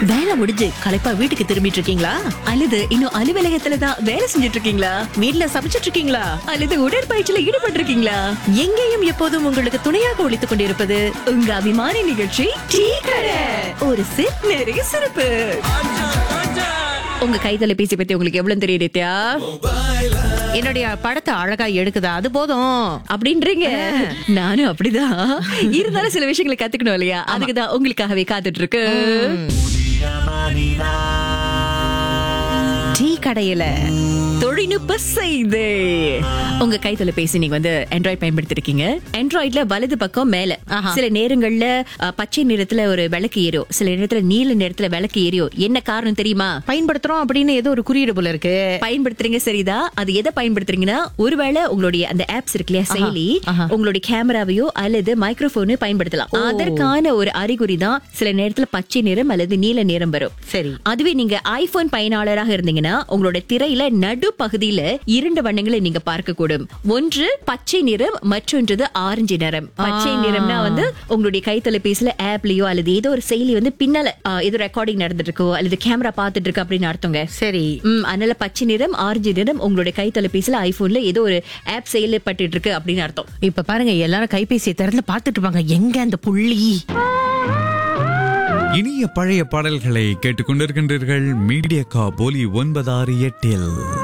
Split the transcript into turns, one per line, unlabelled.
வேலை முடிஞ்சு களைப்பா வீட்டுக்கு திரும்பிட்டு இருக்கீங்களா அல்லது இன்னும் அலுவலகத்துல தான் வேலை செஞ்சுட்டு இருக்கீங்களா வீட்ல சமைச்சிட்டு இருக்கீங்களா அல்லது உடற்பயிற்சியில ஈடுபட்டு இருக்கீங்களா எங்கேயும் எப்போதும் உங்களுக்கு துணையாக ஒழித்துக் கொண்டிருப்பது உங்க அபிமான நிகழ்ச்சி டீ கடை ஒரு சிப் நிறைய சிறப்பு உங்க கைத்தொலைபேசி பத்தி உங்களுக்கு எவ்வளவு தெரியும் நித்யா
என்னுடைய படத்தை அழகா எடுக்குதா அது போதும்
அப்படின்றீங்க நானும் அப்படிதான் இருந்தாலும் சில விஷயங்களை கத்துக்கணும் இல்லையா அதுக்குதான் உங்களுக்காகவே காத்துட்டு இருக்கு
டீ கடையில
தொழில்நுட்ப செய்தி உங்க கைத்தொலைபேசி நீங்க வந்து ஆண்ட்ராய்ட் பயன்படுத்திருக்கீங்க ஆண்ட்ராய்ட்ல வலது பக்கம் மேல
ஆஹா.
சில நேரங்கள்ல அஹ், பச்சை நிறத்துல ஒரு விளக்கு ஏறியும் சில நேரத்துல நீல நிறத்துல விளக்கு ஏறியும் என்ன காரணம் தெரியுமா
பயன்படுத்துறோம் அப்படின்னு ஏதோ ஒரு குறியீடு போல இருக்கு
பயன்படுத்துறீங்க சரிதா அது எதை பயன்படுத்துறீங்கன்னா ஒருவேளை உங்களுடைய அந்த ஆப்ஸ் இருக்கு இல்லையா செயலி
ஆஹா.
உங்களுடைய கேமராவையோ அல்லது மைக்ரோபோனோ பயன்படுத்தலாம் அதற்கான ஒரு அறிகுறி தான் சில நேரத்துல பச்சை நிறம் அல்லது நீல நிறம் வரும்
சரி
அதுவே நீங்க ஐபோன் பயனாளராக இருந்தீங்கன்னா உங்களோட திரையில நடு பகுதியில இரண்டு வண்ணங்களை நீங்க பார்க்க கூடும் ஒன்று பச்சை நிறம் மற்றொன்றது ஆரஞ்சு நிறம் பச்சை நிறம்னா வந்து உங்களுடைய கைத்தொலைபேசியில ஆப்லயோ அல்லது ஏதோ ஒரு செயலி வந்து பின்னால ஆ, ஏதோ ரெக்கார்டிங் நடந்துட்டு இருக்கோ அல்லது கேமரா பார்த்துட்டு இருக்கு அப்படின்னு அர்த்தங்க
சரி
ம் அதனால பச்சை நிறம் ஆரஞ்சு நிறம் உங்களுடைய கைத்தொலைபேசியில ஐபோன்ல ஏதோ ஒரு ஆப் செயல்பட்டு இருக்கு அப்படின்னு அர்த்தம்
இப்ப பாருங்க எல்லாரும் கைபேசியை திறந்து பார்த்துட்டு இருப்பாங்க எங்க அந்த புள்ளி
இனிய பழைய பாடல்களை கேட்டுக்கொண்டிருக்கின்றீர்கள் மீடியா கா போலி ஒன்பதாறு எட்டில்